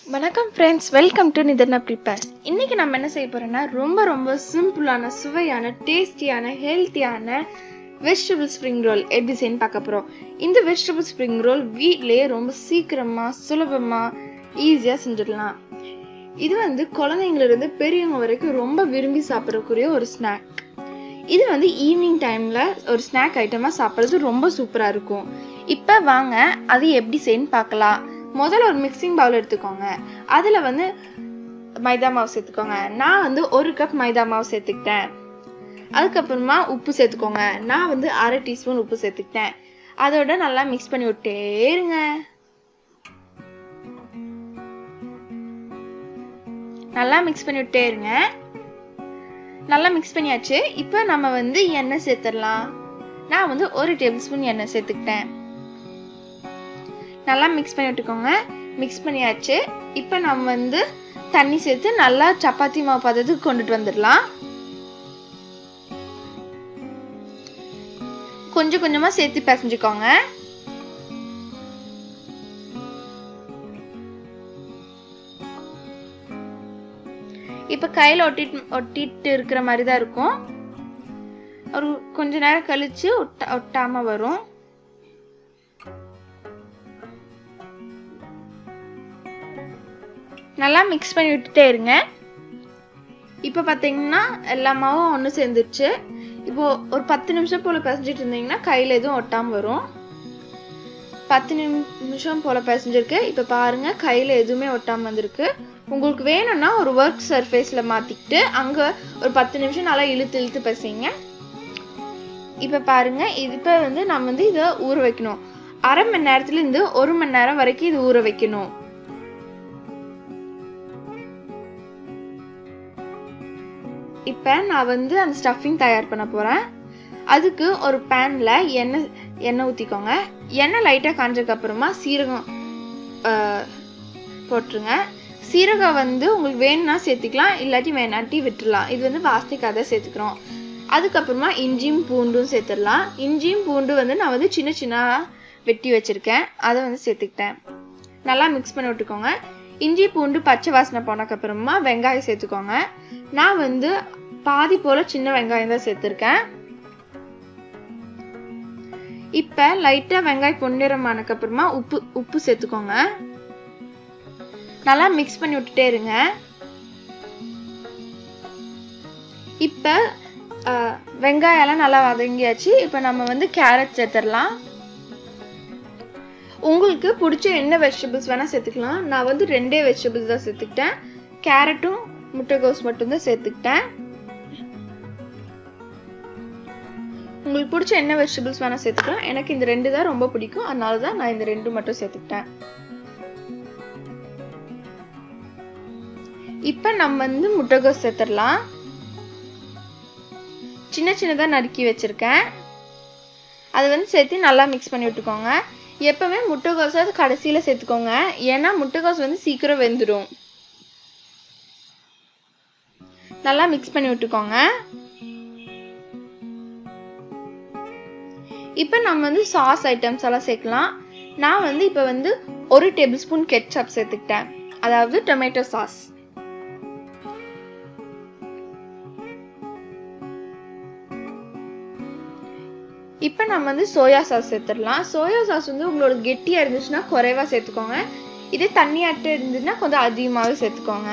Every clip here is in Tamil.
வணக்கம் ஃப்ரெண்ட்ஸ் வெல்கம் டு நிதர்னா ப்ரிப்பேர் இன்னைக்கு நம்ம என்ன செய்ய போறோம்னா ரொம்ப ரொம்ப சிம்பிளான சுவையான டேஸ்டியான ஹெல்த்தியான வெஜிடபிள் ஸ்ப்ரிங் ரோல் எப்படி செய்யணும் பார்க்க போகிறோம் இந்த வெஜிடபிள் ஸ்ப்ரிங் ரோல் வீட்லேயே ரொம்ப சீக்கிரமாக சுலபமாக ஈஸியாக செஞ்சிடலாம் இது வந்து குழந்தைங்களிருந்து பெரியவங்க வரைக்கும் ரொம்ப விரும்பி சாப்பிடக்கூடிய ஒரு ஸ்நாக் இது வந்து ஈவினிங் டைமில் ஒரு ஸ்நாக் ஐட்டமாக சாப்பிட்றது ரொம்ப சூப்பராக இருக்கும் இப்போ வாங்க அது எப்படி செய்யணும் பார்க்கலாம் முதல்ல ஒரு மிக்சிங் பவுல் எடுத்துக்கோங்க அதில் வந்து மைதா மாவு சேர்த்துக்கோங்க நான் வந்து ஒரு கப் மைதா மாவு சேர்த்துக்கிட்டேன் அதுக்கப்புறமா உப்பு சேர்த்துக்கோங்க நான் வந்து அரை டீஸ்பூன் உப்பு சேர்த்துக்கிட்டேன் அதோட நல்லா மிக்ஸ் பண்ணி விட்டே இருங்க நல்லா மிக்ஸ் பண்ணி விட்டே இருங்க நல்லா மிக்ஸ் பண்ணியாச்சு இப்போ நம்ம வந்து எண்ணெய் சேர்த்துடலாம் நான் வந்து ஒரு டேபிள் ஸ்பூன் எண்ணெய் சேர்த்துக்கிட்டேன் நல்லா மிக்ஸ் பண்ணி விட்டுக்கோங்க மிக்ஸ் பண்ணியாச்சு இப்போ நம்ம வந்து தண்ணி சேர்த்து நல்லா சப்பாத்தி மாவு பதத்துக்கு கொண்டுட்டு வந்துடலாம் கொஞ்சம் கொஞ்சமா சேர்த்து பிசைஞ்சுக்கோங்க இப்போ கையில் ஒட்டிட்டு ஒட்டிட்டு இருக்கிற மாதிரி தான் இருக்கும் ஒரு கொஞ்ச நேரம் கழிச்சு ஒட்ட ஒட்டாம வரும் நல்லா மிக்ஸ் பண்ணி விட்டுட்டே இருங்க இப்போ பார்த்தீங்கன்னா எல்லா மாவும் ஒன்று சேர்ந்துருச்சு இப்போ ஒரு பத்து நிமிஷம் போல் பிசைஞ்சிட்டு இருந்தீங்கன்னா கையில் எதுவும் ஒட்டாமல் வரும் பத்து நிமிஷம் போல் பிசைஞ்சிருக்கு இப்போ பாருங்க கையில் எதுவுமே ஒட்டாமல் வந்திருக்கு உங்களுக்கு வேணும்னா ஒரு ஒர்க் சர்ஃபேஸில் மாற்றிக்கிட்டு அங்கே ஒரு பத்து நிமிஷம் நல்லா இழுத்து இழுத்து பசைங்க இப்போ பாருங்க இது இப்போ வந்து நம்ம வந்து இதை ஊற வைக்கணும் அரை மணி நேரத்துலேருந்து ஒரு மணி நேரம் வரைக்கும் இது ஊற வைக்கணும் இப்போ நான் வந்து அந்த ஸ்டஃபிங் தயார் பண்ண போகிறேன் அதுக்கு ஒரு பேனில் எண்ணெய் எண்ணெய் ஊற்றிக்கோங்க எண்ணெய் லைட்டாக காஞ்சதுக்கப்புறமா சீரகம் போட்டுருங்க சீரகம் வந்து உங்களுக்கு வேணும்னா சேர்த்துக்கலாம் இல்லாட்டி வேணாட்டி விட்டுடலாம் இது வந்து வாஸ்திக்காக தான் சேர்த்துக்கிறோம் அதுக்கப்புறமா இஞ்சியும் பூண்டும் சேர்த்துடலாம் இஞ்சியும் பூண்டு வந்து நான் வந்து சின்ன சின்ன வெட்டி வச்சுருக்கேன் அதை வந்து சேர்த்துக்கிட்டேன் நல்லா மிக்ஸ் பண்ணி விட்டுக்கோங்க இஞ்சி பூண்டு பச்சை வாசனை போனதுக்கப்புறமா வெங்காயம் சேர்த்துக்கோங்க நான் வந்து பாதி போல சின்ன வெங்காயம் தான் சேர்த்துருக்கேன் இப்போ லைட்டாக வெங்காயம் பொன்னிறமானக்கு அப்புறமா உப்பு உப்பு சேர்த்துக்கோங்க நல்லா மிக்ஸ் பண்ணி விட்டுட்டே இருங்க இப்போ வெங்காயம்லாம் நல்லா வதங்கியாச்சு இப்போ நம்ம வந்து கேரட் சேர்த்துடலாம் உங்களுக்கு பிடிச்ச என்ன வெஜிடபிள்ஸ் வேணால் சேர்த்துக்கலாம் நான் வந்து ரெண்டே வெஜிடபிள்ஸ் தான் சேர்த்துக்கிட்டேன் கேரட்டும் முட்டைகோஸ் மட்டும்தான் சேர்த்துக்கிட்டேன் உங்களுக்கு பிடிச்ச என்ன வெஜிடபிள்ஸ் வேணால் சேர்த்துக்கலாம் எனக்கு இந்த ரெண்டு தான் ரொம்ப பிடிக்கும் அதனால தான் நான் இந்த ரெண்டு மட்டும் சேர்த்துக்கிட்டேன் இப்போ நம்ம வந்து முட்டைகோஸ் சேர்த்துடலாம் சின்ன சின்னதாக நறுக்கி வச்சுருக்கேன் அதை வந்து சேர்த்து நல்லா மிக்ஸ் பண்ணி விட்டுக்கோங்க எப்பவுமே முட்டைகோஸ் அது கடைசியில் சேர்த்துக்கோங்க ஏன்னா முட்டைகோஸ் வந்து சீக்கிரம் வெந்துடும் நல்லா மிக்ஸ் பண்ணி விட்டுக்கோங்க இப்போ நம்ம வந்து சாஸ் ஐட்டம்ஸ் எல்லாம் சேர்க்கலாம் நான் வந்து இப்போ வந்து ஒரு டேபிள் ஸ்பூன் கெட்சப் சேர்த்துக்கிட்டேன் அதாவது டொமேட்டோ சாஸ் இப்போ நம்ம வந்து சோயா சாஸ் சேர்த்துடலாம் சோயா சாஸ் வந்து உங்களோட கெட்டியாக இருந்துச்சுன்னா குறைவாக சேர்த்துக்கோங்க இதே தண்ணியாட்டு இருந்துச்சுன்னா கொஞ்சம் அதிகமாகவே சேர்த்துக்கோங்க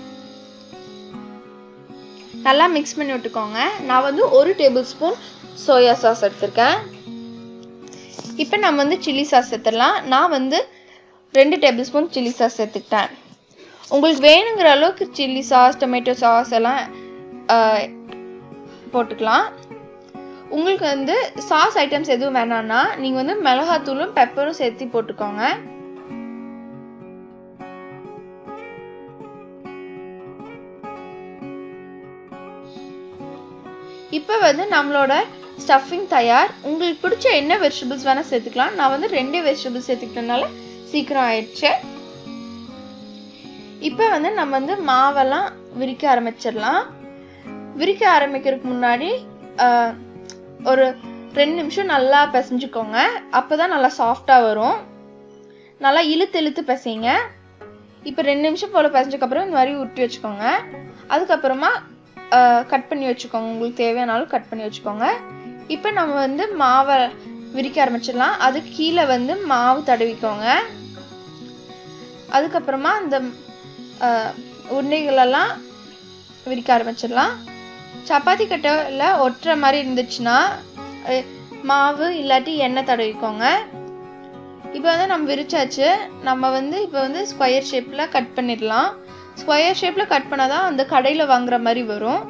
நல்லா மிக்ஸ் பண்ணி விட்டுக்கோங்க நான் வந்து ஒரு டேபிள் ஸ்பூன் சோயா சாஸ் எடுத்திருக்கேன் இப்போ நம்ம வந்து சில்லி சாஸ் சேர்த்துடலாம் நான் வந்து ரெண்டு டேபிள் ஸ்பூன் சில்லி சாஸ் சேர்த்துக்கிட்டேன் உங்களுக்கு வேணுங்கிற அளவுக்கு சில்லி சாஸ் டொமேட்டோ சாஸ் எல்லாம் போட்டுக்கலாம் உங்களுக்கு வந்து சாஸ் ஐட்டம்ஸ் எதுவும் வேணாம்னா நீங்கள் வந்து மிளகாத்தூளும் பெப்பரும் சேர்த்து போட்டுக்கோங்க இப்போ வந்து நம்மளோட ஸ்டஃபிங் தயார் உங்களுக்கு பிடிச்ச என்ன வெஜிடபிள்ஸ் வேணால் சேர்த்துக்கலாம் நான் வந்து ரெண்டே வெஜிடபிள்ஸ் சேர்த்துக்கிட்டனால சீக்கிரம் ஆயிடுச்சு இப்போ வந்து நம்ம வந்து மாவெல்லாம் விரிக்க ஆரம்பிச்சிடலாம் விரிக்க ஆரம்பிக்கிறதுக்கு முன்னாடி ஒரு ரெண்டு நிமிஷம் நல்லா பிசைஞ்சுக்கோங்க அப்போ தான் நல்லா சாஃப்டாக வரும் நல்லா இழுத்து இழுத்து பிசைங்க இப்போ ரெண்டு நிமிஷம் போல் பிசைஞ்சக்கப்புறம் இந்த மாதிரி உருட்டி வச்சுக்கோங்க அதுக்கப்புறமா கட் பண்ணி வச்சுக்கோங்க உங்களுக்கு தேவையான அளவு கட் பண்ணி வச்சுக்கோங்க இப்போ நம்ம வந்து மாவை விரிக்க ஆரம்பிச்சிடலாம் அது கீழே வந்து மாவு தடவிக்கோங்க அதுக்கப்புறமா அந்த அஹ், உருண்டைகளெல்லாம் விரிக்க ஆரம்பிச்சிடலாம் சப்பாத்தி கட்டையில் ஒட்டுற மாதிரி இருந்துச்சுன்னா அஹ், மாவு இல்லாட்டி எண்ணெய் தடவிக்கோங்க இப்போ வந்து நம்ம விரிச்சாச்சு நம்ம வந்து இப்போ வந்து ஸ்கொயர் ஷேப்பில் கட் பண்ணிடலாம் ஸ்கொயர் ஷேப்பில் கட் பண்ணால் தான் அந்த கடையில் வாங்குற மாதிரி வரும்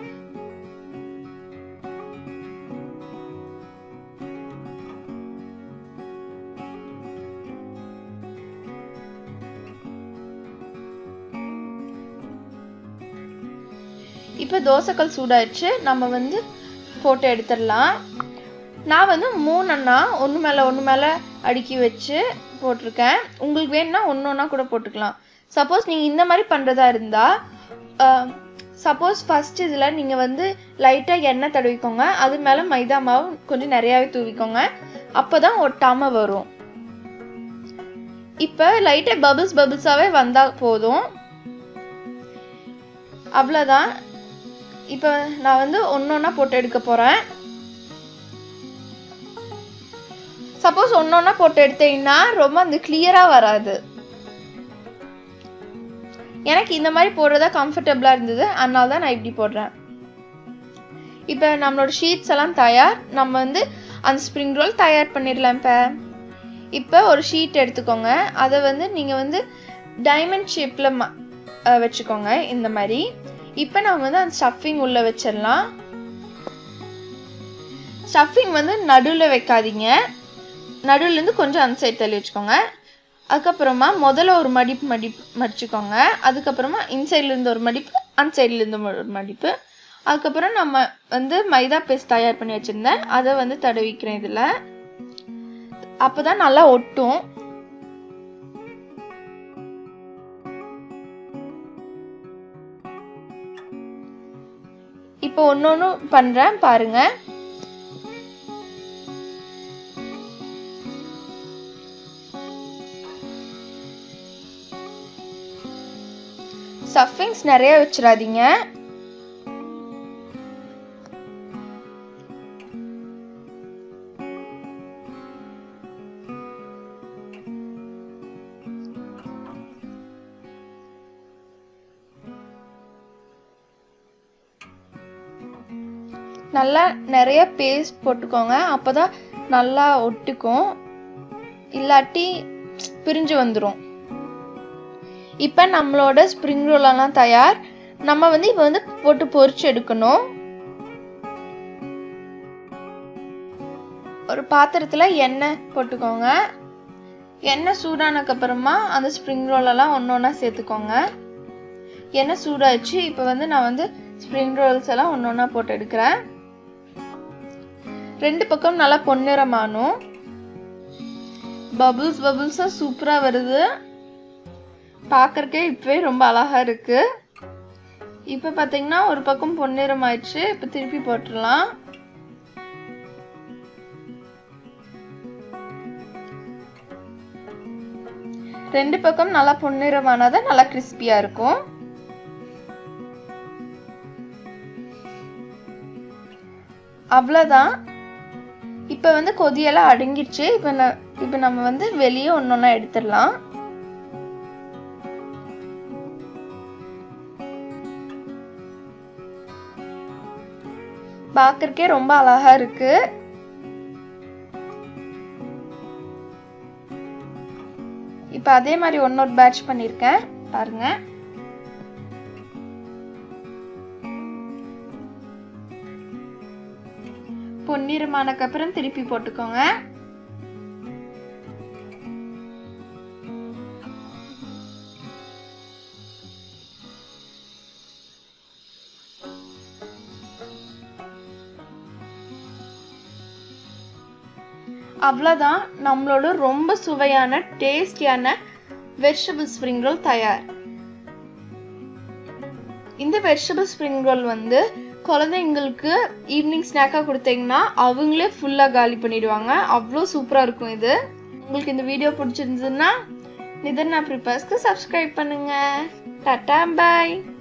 இப்போ தோசைக்கல் சூடாயிடுச்சு நம்ம வந்து போட்டு எடுத்துடலாம் நான் வந்து மூணுன்னா ஒன்று மேலே ஒன்று மேலே அடுக்கி வச்சு போட்டிருக்கேன் உங்களுக்கு வேணும்னா ஒன்று ஒன்றா கூட போட்டுக்கலாம் சப்போஸ் நீங்கள் இந்த மாதிரி பண்ணுறதா இருந்தால் சப்போஸ் ஃபஸ்ட் இதில் நீங்கள் வந்து லைட்டாக எண்ணெய் தடவிக்கோங்க அது மேலே மைதா மாவு கொஞ்சம் நிறையாவே தூவிக்கோங்க அப்போ தான் ஒட்டாமல் வரும் இப்போ லைட்டாக பபிள்ஸ் பபிள்ஸாகவே வந்தால் போதும் அவ்வளோதான் இப்போ நான் வந்து ஒன்று ஒன்றா போட்டு எடுக்க போகிறேன் சப்போஸ் ஒன்று ஒன்றா போட்டு எடுத்தீங்கன்னா ரொம்ப அந்த கிளியராக வராது எனக்கு இந்த மாதிரி போடுறதா கம்ஃபர்டபுளாக இருந்தது அதனால தான் நான் இப்படி போடுறேன் இப்போ நம்மளோட ஷீட்ஸ் எல்லாம் தயார் நம்ம வந்து அந்த ஸ்ப்ரிங் ரோல் தயார் பண்ணிடலாம் இப்போ இப்போ ஒரு ஷீட் எடுத்துக்கோங்க அதை வந்து நீங்கள் வந்து டைமண்ட் ஷேப்பில் வச்சுக்கோங்க இந்த மாதிரி இப்போ நம்ம வந்து அந்த ஸ்டஃபிங் உள்ளே வச்சிடலாம் ஸ்டஃபிங் வந்து நடுவில் வைக்காதீங்க நடுவுலேருந்து கொஞ்சம் அந்த சைடு தள்ளி வச்சுக்கோங்க அதுக்கப்புறமா முதல்ல ஒரு மடிப்பு மடிப்பு மடிச்சுக்கோங்க அதுக்கப்புறமா இன்சைட்லேருந்து ஒரு மடிப்பு அந்த சைட்லேருந்து ஒரு மடிப்பு அதுக்கப்புறம் நம்ம வந்து மைதா பேஸ்ட் தயார் பண்ணி வச்சுருந்தேன் அதை வந்து தடவிக்கிறேன் இதில் அப்போ தான் நல்லா ஒட்டும் இப்போ ஒன்று ஒன்று பண்ணுறேன் பாருங்கள் ஸ்டஃபிங்ஸ் நிறைய வச்சிடாதீங்க நல்லா நிறைய பேஸ்ட் போட்டுக்கோங்க அப்பதான் நல்லா ஒட்டுக்கும் இல்லாட்டி பிரிஞ்சு வந்துடும் இப்போ நம்மளோட ஸ்ப்ரிங் ரோலெல்லாம் தயார் நம்ம வந்து இப்போ வந்து போட்டு பொரிச்சு எடுக்கணும் ஒரு பாத்திரத்தில் எண்ணெய் போட்டுக்கோங்க எண்ணெய் சூடானதுக்கு அப்புறமா அந்த ஸ்ப்ரிங் ரோலெல்லாம் ஒன்று ஒன்றா சேர்த்துக்கோங்க எண்ணெய் சூடாச்சு இப்போ வந்து நான் வந்து ஸ்ப்ரிங் ரோல்ஸ் எல்லாம் ஒன்று ஒன்றா போட்டு எடுக்கிறேன் ரெண்டு பக்கம் நல்லா பொன்னிறமானும் பபுள்ஸ் பபுள்ஸாக சூப்பராக வருது பார்க்கறக்கே இப்பவே ரொம்ப அழகா இருக்கு இப்போ பார்த்தீங்கன்னா ஒரு பக்கம் பொன்னிறம் ஆயிடுச்சு இப்போ திருப்பி போட்டுடலாம் ரெண்டு பக்கம் நல்லா பொன்னிறமானாதான் நல்லா கிறிஸ்பியா இருக்கும் அவ்வளோதான் இப்போ வந்து கொதியெல்லாம் அடங்கிடுச்சு இப்போ நான் இப்போ நம்ம வந்து வெளியே ஒன்று ஒன்றா எடுத்துடலாம் பார்க்கறக்கே ரொம்ப அழகா இருக்கு இப்போ அதே மாதிரி ஒன்னொரு பேட்ச் பண்ணியிருக்கேன் பாருங்க பொன்னிறமானக்கு அப்புறம் திருப்பி போட்டுக்கோங்க அவ்வளோதான் நம்மளோட ரொம்ப சுவையான டேஸ்டியான வெஜிடபிள் ஸ்ப்ரிங் ரோல் தயார் இந்த வெஜிடபிள் ஸ்ப்ரிங் ரோல் வந்து குழந்தைங்களுக்கு ஈவினிங் ஸ்நாக்காக கொடுத்தீங்கன்னா அவங்களே ஃபுல்லாக காலி பண்ணிடுவாங்க அவ்வளோ சூப்பராக இருக்கும் இது உங்களுக்கு இந்த வீடியோ பிடிச்சிருந்ததுன்னா நிதர்னா ப்ரிப்பர்ஸ்க்கு சப்ஸ்கிரைப் பண்ணுங்க டாட்டா பாய்